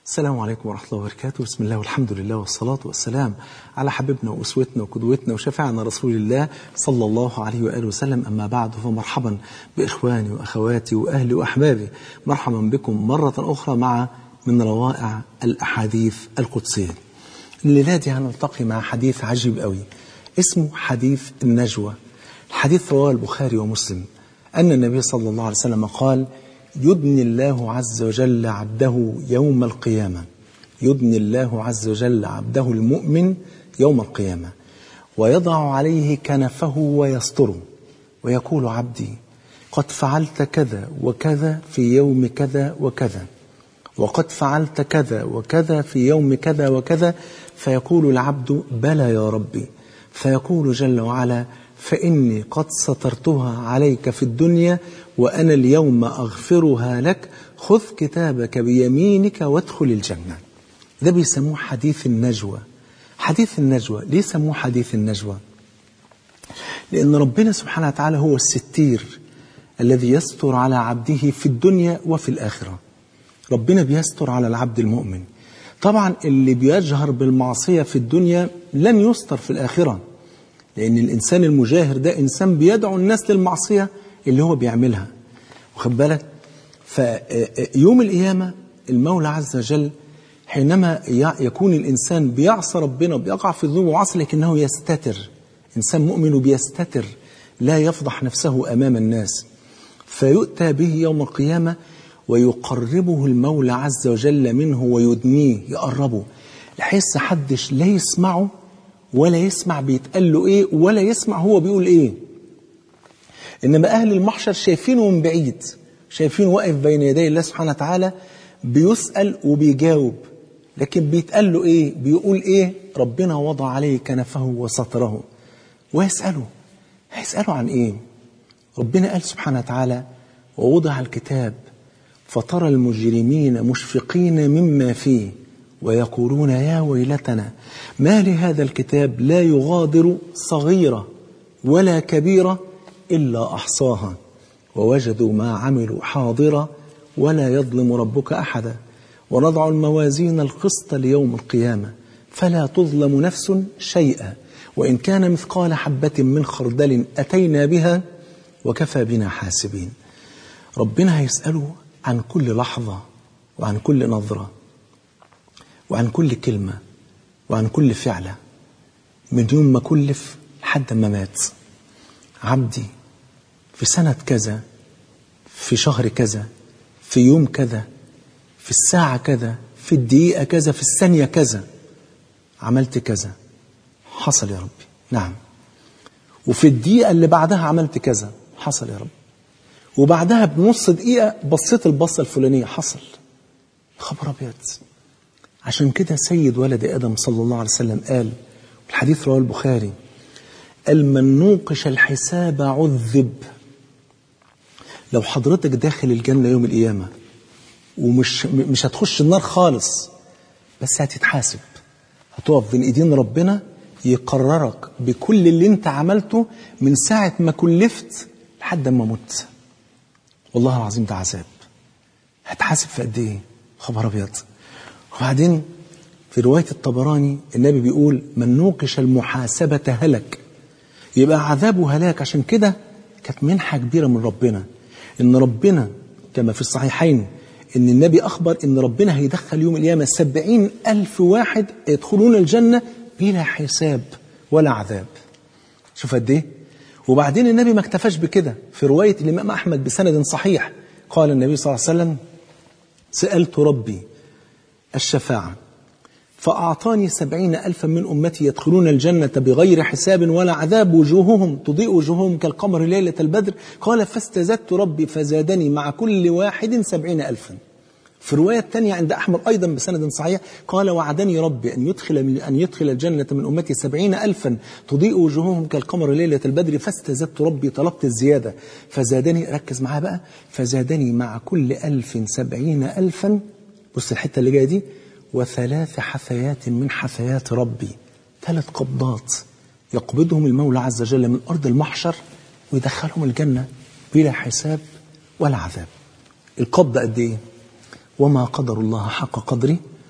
السلام عليكم ورحمة الله وبركاته بسم الله والحمد لله والصلاة والسلام على حبيبنا وأسوتنا وقدوتنا وشفاعنا رسول الله صلى الله عليه وآله وسلم أما بعد فمرحبا بإخواني وأخواتي وأهلي وأحبابي مرحبا بكم مرة أخرى مع من روائع الأحاديث القدسية الليلة دي هنلتقي مع حديث عجيب قوي اسمه حديث النجوى الحديث رواه البخاري ومسلم أن النبي صلى الله عليه وسلم قال يدني الله عز وجل عبده يوم القيامة يدني الله عز وجل عبده المؤمن يوم القيامة ويضع عليه كنفه ويستره ويقول عبدي قد فعلت كذا وكذا في يوم كذا وكذا وقد فعلت كذا وكذا في يوم كذا وكذا فيقول العبد بلى يا ربي فيقول جل وعلا فإني قد سترتها عليك في الدنيا وأنا اليوم أغفرها لك خذ كتابك بيمينك وادخل الجنة ده بيسموه حديث النجوى حديث النجوى ليه سموه حديث النجوى لأن ربنا سبحانه وتعالى هو الستير الذي يستر على عبده في الدنيا وفي الآخرة ربنا بيستر على العبد المؤمن طبعا اللي بيجهر بالمعصية في الدنيا لن يستر في الآخرة لأن الإنسان المجاهر ده إنسان بيدعو الناس للمعصية اللي هو بيعملها واخد بالك فيوم القيامة المولى عز وجل حينما يكون الإنسان بيعصى ربنا بيقع في الذنوب وعصى لكنه يستتر إنسان مؤمن بيستتر لا يفضح نفسه أمام الناس فيؤتى به يوم القيامة ويقربه المولى عز وجل منه ويدنيه يقربه بحيث حدش لا يسمعه ولا يسمع بيتقال له ايه ولا يسمع هو بيقول ايه انما اهل المحشر شايفينه من بعيد شايفينه واقف بين يدي الله سبحانه وتعالى بيسأل وبيجاوب لكن بيتقال له ايه بيقول ايه ربنا وضع عليه كنفه وستره ويسأله هيسأله عن ايه ربنا قال سبحانه وتعالى ووضع الكتاب فترى المجرمين مشفقين مما فيه ويقولون يا ويلتنا ما لهذا الكتاب لا يغادر صغيرة ولا كبيرة إلا أحصاها ووجدوا ما عملوا حاضرا ولا يظلم ربك أحدا ونضع الموازين القسط ليوم القيامة فلا تظلم نفس شيئا وإن كان مثقال حبة من خردل أتينا بها وكفى بنا حاسبين ربنا هيسأله عن كل لحظة وعن كل نظرة وعن كل كلمة وعن كل فعلة من يوم ما كلف لحد ما مات عبدي في سنة كذا في شهر كذا في يوم كذا في الساعة كذا في الدقيقة كذا في الثانية كذا عملت كذا حصل يا ربي نعم وفي الدقيقة اللي بعدها عملت كذا حصل يا رب وبعدها بنص دقيقة بصيت البصة الفلانية حصل خبر أبيض عشان كده سيد ولد آدم صلى الله عليه وسلم قال الحديث رواه البخاري قال من نوقش الحساب عذب لو حضرتك داخل الجنة يوم القيامة ومش مش هتخش النار خالص بس هتتحاسب هتقف بين ايدين ربنا يقررك بكل اللي انت عملته من ساعة ما كلفت لحد ما مت والله العظيم ده عذاب هتحاسب في قد ايه خبر ابيض وبعدين في رواية الطبراني النبي بيقول من نوقش المحاسبة هلك يبقى عذابه هلاك عشان كده كانت منحة كبيرة من ربنا إن ربنا كما في الصحيحين إن النبي أخبر إن ربنا هيدخل يوم القيامة سبعين ألف واحد يدخلون الجنة بلا حساب ولا عذاب شوف قد إيه وبعدين النبي ما اكتفاش بكده في رواية الإمام أحمد بسند صحيح قال النبي صلى الله عليه وسلم سألت ربي الشفاعة فأعطاني سبعين ألفا من أمتي يدخلون الجنة بغير حساب ولا عذاب وجوههم تضيء وجوههم كالقمر ليلة البدر قال فاستزدت ربي فزادني مع كل واحد سبعين ألفا في الرواية الثانية عند أحمد أيضا بسند صحيح قال وعدني ربي أن يدخل من أن يدخل الجنة من أمتي سبعين ألفا تضيء وجوههم كالقمر ليلة البدر فاستزدت ربي طلبت الزيادة فزادني ركز معاه بقى فزادني مع كل ألف سبعين ألفا بص الحتة اللي جاية دي وثلاث حثيات من حثيات ربي ثلاث قبضات يقبضهم المولى عز وجل من أرض المحشر ويدخلهم الجنة بلا حساب ولا عذاب القبض قد إيه وما قدر الله حق قدره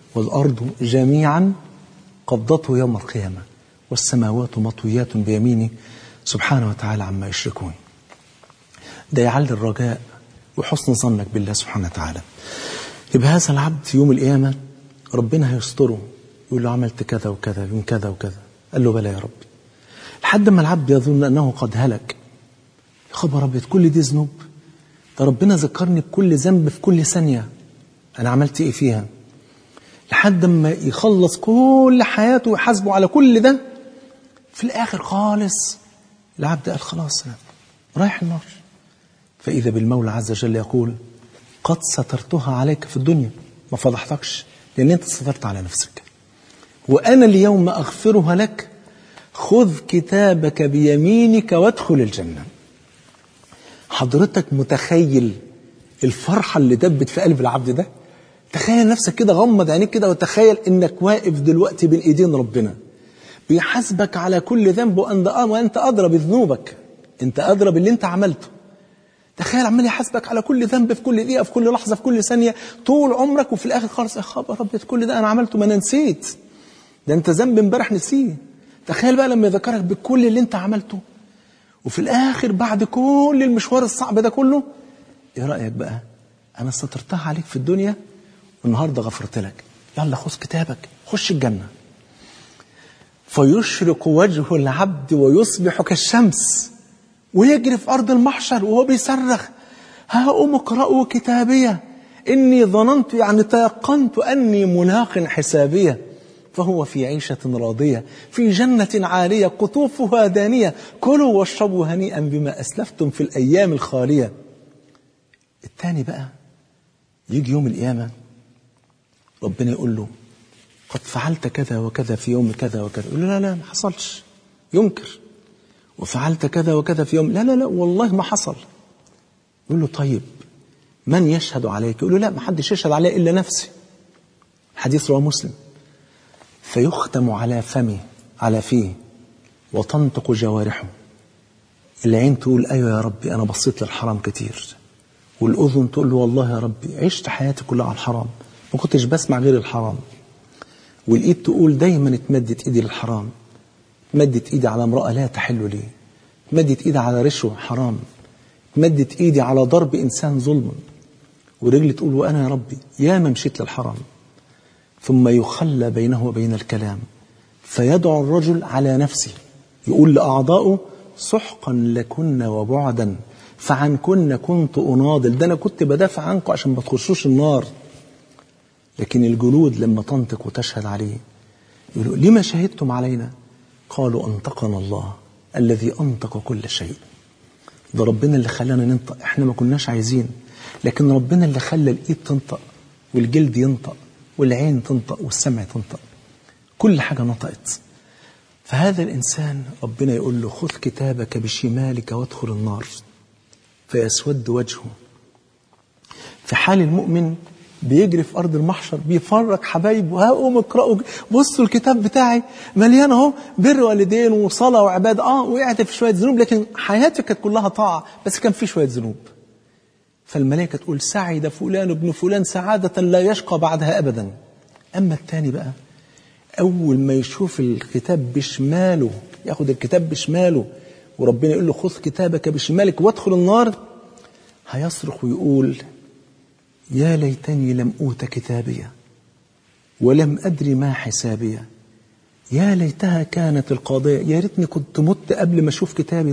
والأرض جميعا قبضته يوم القيامة والسماوات مطويات بيمينه سبحانه وتعالى عما يشركون ده يعلي الرجاء وحسن ظنك بالله سبحانه وتعالى يبقى هذا العبد يوم القيامة ربنا هيستره يقول له عملت كذا وكذا من كذا وكذا قال له بلى يا رب لحد ما العبد يظن أنه قد هلك يا خبر أبيض كل دي ذنوب ده ربنا ذكرني بكل ذنب في كل ثانية أنا عملت إيه فيها لحد ما يخلص كل حياته ويحاسبه على كل ده في الآخر خالص العبد قال خلاص أنا رايح النار فإذا بالمولى عز وجل يقول قد سترتها عليك في الدنيا ما فضحتكش لأن أنت سترت على نفسك وأنا اليوم أغفرها لك خذ كتابك بيمينك وادخل الجنة حضرتك متخيل الفرحة اللي دبت في قلب العبد ده تخيل نفسك كده غمض عينيك كده وتخيل انك واقف دلوقتي بين ايدين ربنا بيحاسبك على كل ذنب وانت ادرى بذنوبك انت ادرى باللي انت عملته تخيل عمال يحاسبك على كل ذنب في كل دقيقه في كل لحظه في كل ثانيه طول عمرك وفي الاخر خالص يا خبر ربي كل ده انا عملته ما انا نسيت ده انت ذنب امبارح نسيه تخيل بقى لما يذكرك بكل اللي انت عملته وفي الاخر بعد كل المشوار الصعب ده كله ايه رايك بقى انا سترتها عليك في الدنيا والنهارده غفرت لك يلا خذ كتابك خش الجنه فيشرق وجه العبد ويصبح كالشمس ويجري في أرض المحشر وهو بيصرخ ها أم اقرأوا كتابية إني ظننت يعني تيقنت أني ملاق حسابية فهو في عيشة راضية في جنة عالية قطوفها دانية كلوا واشربوا هنيئا بما أسلفتم في الأيام الخالية الثاني بقى يجي يوم القيامة ربنا يقول له قد فعلت كذا وكذا في يوم كذا وكذا يقول له لا لا ما حصلش ينكر وفعلت كذا وكذا في يوم لا لا لا والله ما حصل يقول له طيب من يشهد عليك يقول له لا ما حدش يشهد علي إلا نفسي حديث رواه مسلم فيختم على فمه على فيه وتنطق جوارحه العين تقول أيوة يا ربي أنا بصيت للحرام كتير والأذن تقول له والله يا ربي عشت حياتي كلها على الحرام ما كنتش بسمع غير الحرام والإيد تقول دايما اتمدت إيدي للحرام مدت ايدي على امرأة لا تحل لي مدت ايدي على رشوة حرام مدت ايدي على ضرب انسان ظلما ورجلي تقول وانا يا ربي يا ما مشيت للحرام ثم يخلى بينه وبين الكلام فيدعو الرجل على نفسه يقول لأعضائه سحقا لكن وبعدا فعنكن كنت أناضل ده أنا كنت بدافع عنكم عشان ما تخشوش النار لكن الجلود لما تنطق وتشهد عليه يقولوا لما شهدتم علينا قالوا أنطقنا الله الذي أنطق كل شيء ده ربنا اللي خلانا ننطق احنا ما كناش عايزين لكن ربنا اللي خلى الإيد تنطق والجلد ينطق والعين تنطق والسمع تنطق كل حاجة نطقت فهذا الإنسان ربنا يقول له خذ كتابك بشمالك وادخل النار فيسود وجهه في حال المؤمن بيجري في أرض المحشر بيفرج حبايبه ها قوم اقرأوا بصوا الكتاب بتاعي مليان اهو بر والدين وصلاة وعبادة اه وقعت في شوية ذنوب لكن حياتي كانت كلها طاعة بس كان في شوية ذنوب فالملائكة تقول سعد فلان ابن فلان سعادة لا يشقى بعدها أبدا أما الثاني بقى أول ما يشوف الكتاب بشماله ياخد الكتاب بشماله وربنا يقول له خذ كتابك بشمالك وادخل النار هيصرخ ويقول يا ليتني لم أوت كتابية ولم أدري ما حسابية يا ليتها كانت القاضية يا ريتني كنت مت قبل ما أشوف كتابي ده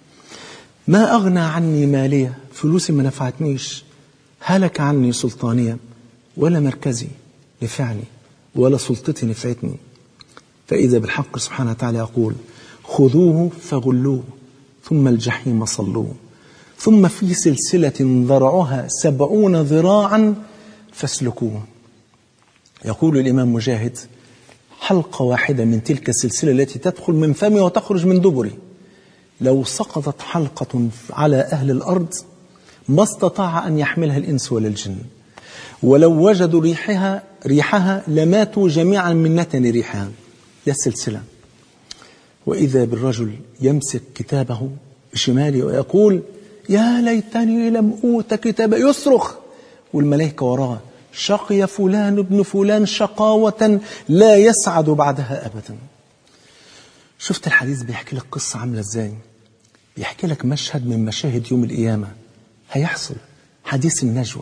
ما أغنى عني مالية فلوسي ما نفعتنيش هلك عني سلطانية ولا مركزي نفعني ولا سلطتي نفعتني فإذا بالحق سبحانه وتعالى يقول خذوه فغلوه ثم الجحيم صلوه ثم في سلسلة ذرعها سبعون ذراعا فاسلكوه يقول الإمام مجاهد حلقة واحدة من تلك السلسلة التي تدخل من فمي وتخرج من دبري لو سقطت حلقة على أهل الأرض ما استطاع أن يحملها الإنس ولا الجن ولو وجدوا ريحها ريحها لماتوا جميعا من نتن ريحها يا السلسلة وإذا بالرجل يمسك كتابه بشماله ويقول يا ليتني لم أوت كتابا يصرخ والملائكة وراه شقي فلان ابن فلان شقاوة لا يسعد بعدها أبدا شفت الحديث بيحكي لك قصة عاملة ازاي بيحكي لك مشهد من مشاهد يوم القيامة هيحصل حديث النجوى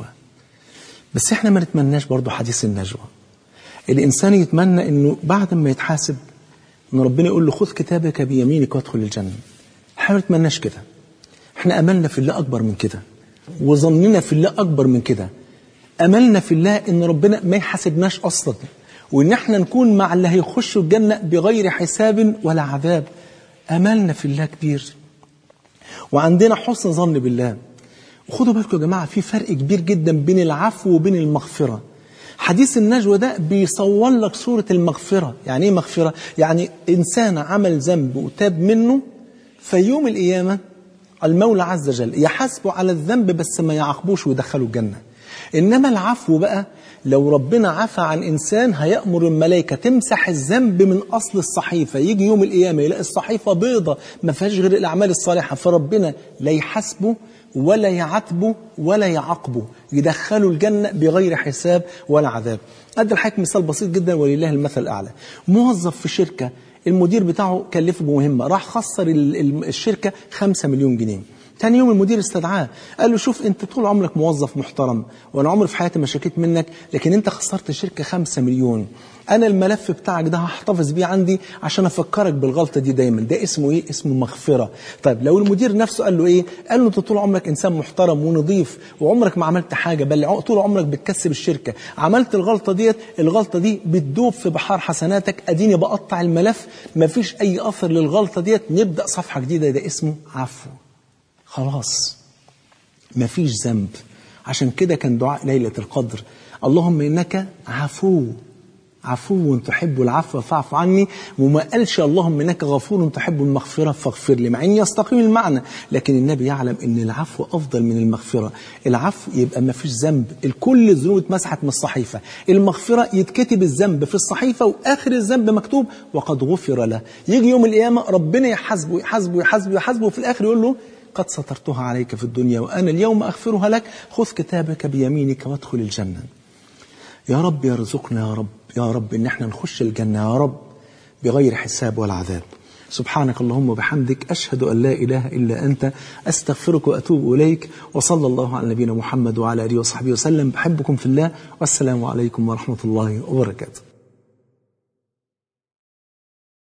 بس احنا ما نتمناش برضو حديث النجوى الإنسان يتمنى أنه بعد ما يتحاسب أن ربنا يقول له خذ كتابك بيمينك وادخل الجنة احنا ما نتمناش كده احنا أملنا في الله أكبر من كده وظننا في الله أكبر من كده أملنا في الله أن ربنا ما يحاسبناش أصلا وأن احنا نكون مع اللي هيخشوا الجنة بغير حساب ولا عذاب أملنا في الله كبير وعندنا حسن ظن بالله وخدوا بالكم يا جماعة في فرق كبير جدا بين العفو وبين المغفرة حديث النجوى ده بيصور لك صورة المغفرة يعني ايه مغفرة؟ يعني إنسان عمل ذنب وتاب منه في يوم القيامة المولى عز وجل يحاسبه على الذنب بس ما يعاقبوش ويدخله الجنة إنما العفو بقى لو ربنا عفى عن إنسان هيأمر الملائكة تمسح الذنب من أصل الصحيفة يجي يوم القيامة يلاقي الصحيفة بيضة ما فيهاش غير الأعمال الصالحة فربنا لا يحاسبه ولا يعاتبه ولا يعاقبه يدخله الجنة بغير حساب ولا عذاب أدي الحقيقة مثال بسيط جدا ولله المثل الأعلى موظف في شركة المدير بتاعه كلفه بمهمة راح خسر الشركة 5 مليون جنيه تاني يوم المدير استدعاه قال له شوف انت طول عمرك موظف محترم وانا عمري في حياتي ما شكيت منك لكن انت خسرت الشركه 5 مليون انا الملف بتاعك ده هحتفظ بيه عندي عشان افكرك بالغلطه دي دايما ده اسمه ايه اسمه مغفره طيب لو المدير نفسه قال له ايه قال له انت طول عمرك انسان محترم ونظيف وعمرك ما عملت حاجه بل طول عمرك بتكسب الشركه عملت الغلطه ديت الغلطه دي بتدوب في بحار حسناتك اديني بقطع الملف مفيش اي اثر للغلطه ديت نبدا صفحه جديده ده اسمه عفو خلاص مفيش ذنب عشان كده كان دعاء ليلة القدر اللهم إنك عفو عفو تحب العفو فاعف عني وما قالش اللهم انك غفور تحب المغفره فاغفر لي مع ان يستقيم المعنى لكن النبي يعلم ان العفو افضل من المغفره العفو يبقى ما فيش ذنب الكل الذنوب اتمسحت من الصحيفه المغفره يتكتب الذنب في الصحيفه واخر الذنب مكتوب وقد غفر له يجي يوم القيامه ربنا يحاسبه يحاسبه يحاسبه يحاسبه وفي الاخر يقول له قد سترتها عليك في الدنيا وأنا اليوم أغفرها لك خذ كتابك بيمينك وادخل الجنة يا رب يرزقنا يا رب يا رب إن احنا نخش الجنة يا رب بغير حساب ولا عذاب سبحانك اللهم وبحمدك أشهد أن لا إله إلا أنت أستغفرك وأتوب إليك وصلى الله على نبينا محمد وعلى آله وصحبه وسلم بحبكم في الله والسلام عليكم ورحمة الله وبركاته